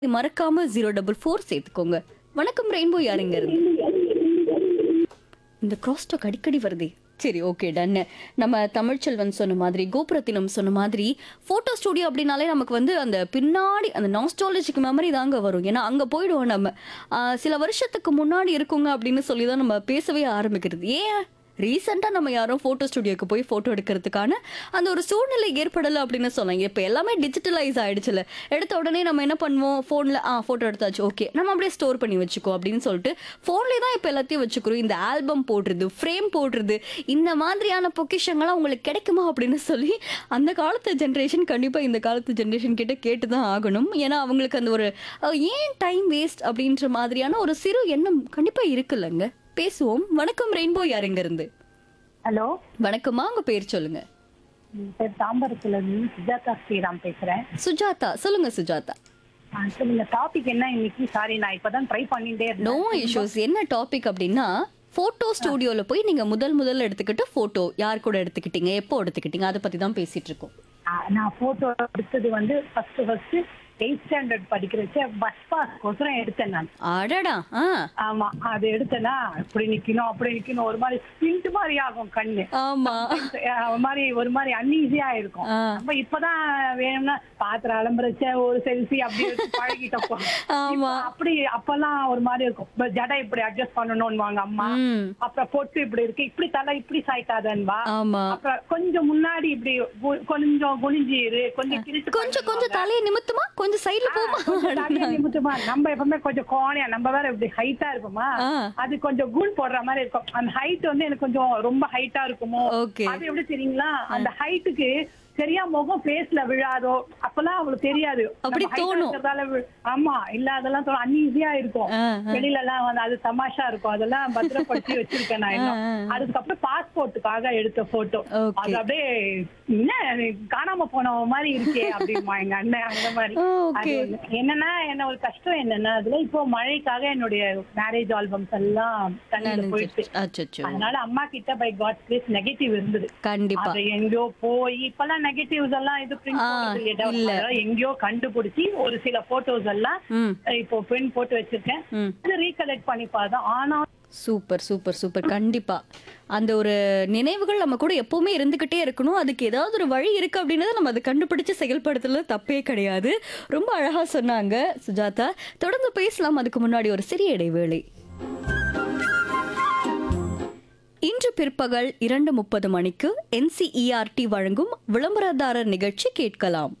மறக்காம zero double four சேர்த்துக்கோங்க வணக்கம் ரெயின்போ யாருங்க இருந்து இந்த கிராஸ்டாக் அடிக்கடி வருதே சரி ஓகே டன் நம்ம தமிழ்ச்செல்வன் சொன்ன மாதிரி கோபுரத்தினம் சொன்ன மாதிரி ஃபோட்டோ ஸ்டுடியோ அப்படின்னாலே நமக்கு வந்து அந்த பின்னாடி அந்த நாஸ்டாலஜிக் மெமரி தாங்க வரும் ஏன்னா அங்கே போயிடுவோம் நம்ம ஆஹ் சில வருஷத்துக்கு முன்னாடி இருக்குங்க அப்படின்னு சொல்லி தான் நம்ம பேசவே ஆரம்பிக்கிறது ஏன் ரீசெண்டாக நம்ம யாரும் ஃபோட்டோ ஸ்டுடியோக்கு போய் ஃபோட்டோ எடுக்கிறதுக்கான அந்த ஒரு சூழ்நிலை ஏற்படலை அப்படின்னு சொன்னாங்க இப்போ எல்லாமே டிஜிட்டலைஸ் ஆயிடுச்சுல எடுத்த உடனே நம்ம என்ன பண்ணுவோம் ஃபோனில் ஆ ஃபோட்டோ எடுத்தாச்சு ஓகே நம்ம அப்படியே ஸ்டோர் பண்ணி வச்சுக்கோ அப்படின்னு சொல்லிட்டு ஃபோன்லேயே தான் இப்போ எல்லாத்தையும் வச்சுக்கிறோம் இந்த ஆல்பம் போடுறது ஃப்ரேம் போடுறது இந்த மாதிரியான பொக்கிஷங்கள்லாம் உங்களுக்கு கிடைக்குமா அப்படின்னு சொல்லி அந்த காலத்து ஜென்ரேஷன் கண்டிப்பாக இந்த காலத்து ஜென்ரேஷன் கிட்ட கேட்டு தான் ஆகணும் ஏன்னா அவங்களுக்கு அந்த ஒரு அஹ், ஏன் டைம் வேஸ்ட் அப்படின்ற மாதிரியான ஒரு சிறு எண்ணம் கண்டிப்பாக இருக்குல்லங்க பேசுவோம் வணக்கம் ரெயின்போ யாருங்க இருந்து ஹலோ வணக்கம்மா உங்க பேர் சொல்லுங்க என் பேர் தாம்பரத்துல இருந்து சுஜாதா ஸ்ரீராம் பேசுறேன் சுஜாதா சொல்லுங்க சுஜாதா ஆ, சொல்லுங்க டாபிக் என்ன இன்னைக்கு சாரி நான் இப்பதான் ட்ரை பண்ணிட்டே நோ இருந்தேன் இஷ்யூஸ் என்ன டாபிக் அப்படின்னா போட்டோ ஸ்டுடியோல போய் நீங்க முதல் முதல்ல எடுத்துக்கிட்ட போட்டோ யார் கூட எடுத்துக்கிட்டீங்க எப்போ எடுத்துக்கிட்டீங்க அதை பத்தி தான் பேசிட்டு இருக்கோம் ஆ, நான் போட்டோ எடுத்தது வந்து ஃபர்ஸ்ட் ஃபர்ஸ்ட் எயிட் ஸ்டாண்டர்ட் படிக்கிறச்ச பஸ் பாஸ் கொசரம் எடுத்தேன் நான் அடடா ஆ ஆமா அது எடுத்தேன்னா இப்படி நிக்கணும் அப்படி நிக்கணும் ஒரு மாதிரி ஸ்பிண்ட் மாதிரி ஆகும் கண்ணு ஆமா ஆ, ஒரு மாதிரி ஒரு மாதிரி அன்ஈஸியா இருக்கும் ஆ. நம்ம இப்பதான் வேணும்னா பாத்திரம் அலம்புறச்ச ஒரு செல்ஃபி அப்படி எடுத்து பழகிட்டோம் ஆமா இப்ப அப்படி அப்பெல்லாம் ஒரு மாதிரி இருக்கும் இப்ப ஜடை இப்படி அட்ஜஸ்ட் பண்ணணும்னு வாங்க அம்மா ம் அப்புறம் பொட்டு இப்படி இருக்கு இப்படி தலை இப்படி சாய்க்காதன்பா ஆமா அப்புறம் கொஞ்சம் முன்னாடி இப்படி கு- கொஞ்சம் குனிஞ்சு இரு கொஞ்சம் கிழிச்சு கொஞ்சம் கொஞ்சம் தலையை நிமித்துமா கொஞ்சம் சைடுல போமா தலையை நிமித்துமா நம்ம எப்பவுமே கொஞ்சம் கோணையா நம்ம வேற இப்படி ஹைட்டா இருப்போமா ஆ. அது கொஞ்சம் கூல் போடுற மாதிரி இருக்கும் அந்த ஹைட் வந்து எனக்கு கொஞ்சம் ரொம்ப ஹைட்டா இருக்குமோ ஓகே அது எப்படி தெரியுங்களா அந்த ஹைட்டுக்கு சரியா முகம் ஃபேஸ்ல விழாதோ அப்பெல்லாம் அவங்களுக்கு தெரியாது அப்படி நம்ம height ஆ தோணும். இருக்கறதால வி- ஆமா இல்ல அதெல்லாம் தோணும் அன்ஈஸியா இருக்கும் ஆ, வெளியில எல்லாம் வந்து அது தமாஷா இருக்கும் அதெல்லாம் பத்திரப்படுத்தி வச்சிருக்கேன் நான் இன்னும் ஆ, ஆ, ஆ. அதுக்கப்புறம் பாஸ்போர்ட்டுக்காக எடுத்த போட்டோ Okay. அது அப்படியே என்ன அது காணாம போன மாதிரி இருக்கே அப்படிமா எங்க அண்ணன் அந்த மாதிரி ஆ, அது okay. ஒண்ணு. என்னன்னா என்ன ஒரு கஷ்டம் என்னன்னா அதுல இப்போ மழைக்காக என்னுடைய மேரேஜ் ஆல்பம்ஸ் எல்லாம் தண்ணியில போயிடுச்சு அச்சோ அதனால அம்மா கிட்ட பை காட் கிரேஸ் நெகட்டிவ் இருந்தது கண்டிப்பா அது எங்கேயோ போய் இப்பெல்லாம் நெகட்டிவ்ஸ் எல்லாம் இது print ஆ, போடுறது இல்லையா? இல்ல. அதெல்லாம் எங்கேயோ கண்டுபிடிச்சி ஒரு சில போட்டோஸ் எல்லாம் ம் இப்போ பிரிண்ட் போட்டு வச்சிருக்கேன் ம் அது ரீகலெக்ட் பண்ணி பார்த்தா ஆனா சூப்பர் சூப்பர் சூப்பர் கண்டிப்பா அந்த ஒரு நினைவுகள் நம்ம கூட எப்பவுமே இருந்துகிட்டே இருக்கணும் அதுக்கு ஏதாவது ஒரு வழி இருக்கு அப்படின்றத நம்ம அதை கண்டுபிடிச்சு செயல்படுத்துறது தப்பே கிடையாது ரொம்ப அழகா சொன்னாங்க சுஜாதா தொடர்ந்து பேசலாம் அதுக்கு முன்னாடி ஒரு சிறிய இடைவேளை இன்று பிற்பகல் இரண்டு முப்பது மணிக்கு என்சிஇஆர்டி வழங்கும் விளம்பரதாரர் நிகழ்ச்சி கேட்கலாம்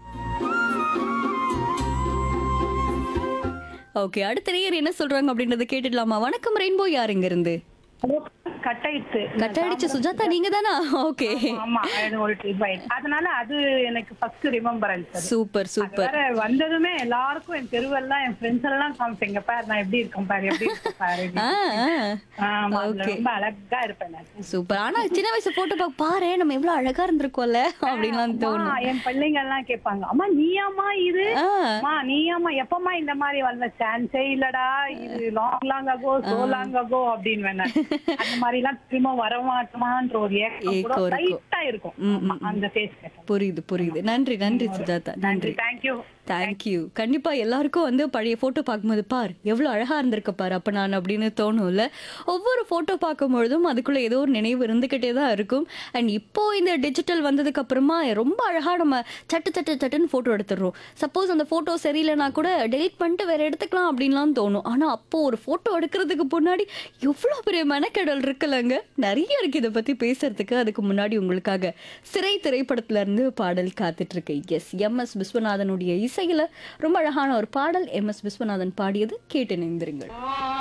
ஓகே அடுத்த நேயர் என்ன சொல்றாங்க அப்படின்றத கேட்டுடலாமா வணக்கம் ரெயின்போ யாருங்க இருந்து கட் ஆயிடுச்சு கட் அடிச்ச சுஜாதா நீங்க தானா ஓகே ஆமா அது ஒரு trip ஆயிடுச்சு அதனால அது எனக்கு ஃபர்ஸ்ட் ரிமெம்பரன்ஸ் அது சூப்பர் சூப்பர் வேற வந்ததுமே எல்லாருக்கும் என் தெருவெல்லாம் என் ஃப்ரெண்ட்ஸ் எல்லாம் காமிப்பேங்க பாரு நான் எப்படி இருக்கேன் பாரு எப்படி இருக்கேன் பாரு ஆ ஆமா அதுல Okay. ரொம்ப அழகா இருப்பேன் நான் சூப்பர் ஆனா சின்ன வயசு போட்டோ பார்க்க பாரு நம்ம எவ்வளவு அழகா இருந்திருக்கோம்ல அப்படின்லாம் அம்மா, தோணும் என் பிள்ளைங்க எல்லாம் கேட்பாங்க அம்மா நீயாம்மா இது ஆ, அம்மா நீயாம்மா எப்பம்மா இந்த மாதிரி வந்த சான்ஸே இல்லடா இது long long ago so long ago அப்படின்னு வேணா அந்த மாதிரி எல்லாம் திரும்ப வரமாட்டோமான்ற ஒரு ஏக்கம் கூட ஏக்கம் இருக்கும். லைட்டா இருக்கும் ம், ஆமா, அந்த ஃபேஸ் புரியுது புரியுது நன்றி நன்றி சுஜாதா நன்றி நன்றி தேங்க்யூ தேங்க்யூ கண்டிப்பா எல்லாருக்கும் வந்து பழைய போட்டோ பார்க்கும்போது பார் எவ்வளவு அழகா இருந்திருக்க பார் அப்ப நான் அப்படின்னு தோணும்ல ஒவ்வொரு போட்டோ பார்க்கும் பொழுதும் அதுக்குள்ள ஏதோ ஒரு நினைவு இருந்துகிட்டே தான் இருக்கும் அண்ட் இப்போ இந்த டிஜிட்டல் வந்ததுக்கு அப்புறமா ரொம்ப அழகா நம்ம சட்டு சட்டு சட்டுன்னு போட்டோ எடுத்துடுறோம் சப்போஸ் அந்த போட்டோ சரியில்லைனா கூட டெலிட் பண்ணிட்டு வேற எடுத்துக்கலாம் அப்படின்லாம் தோணும் ஆனா அப்போ ஒரு போட்டோ எடுக்கிறதுக்கு முன்னாடி எவ்வளவு பெரிய மெனக்கெடல் இருக்குல்லங்க நிறைய இருக்கு இதை பத்தி பேசுறதுக்கு அதுக்கு முன்னாடி உங்களுக்காக சிறை திரைப்படத்துல இருந்து பாடல் காத்துட்டு இருக்கு எஸ் எம் எஸ் விஸ்வநாதனுடைய இசையில ரொம்ப அழகான ஒரு பாடல் எம் எஸ் விஸ்வநாதன் பாடியது கேட்டு நினைந்திருங்கள்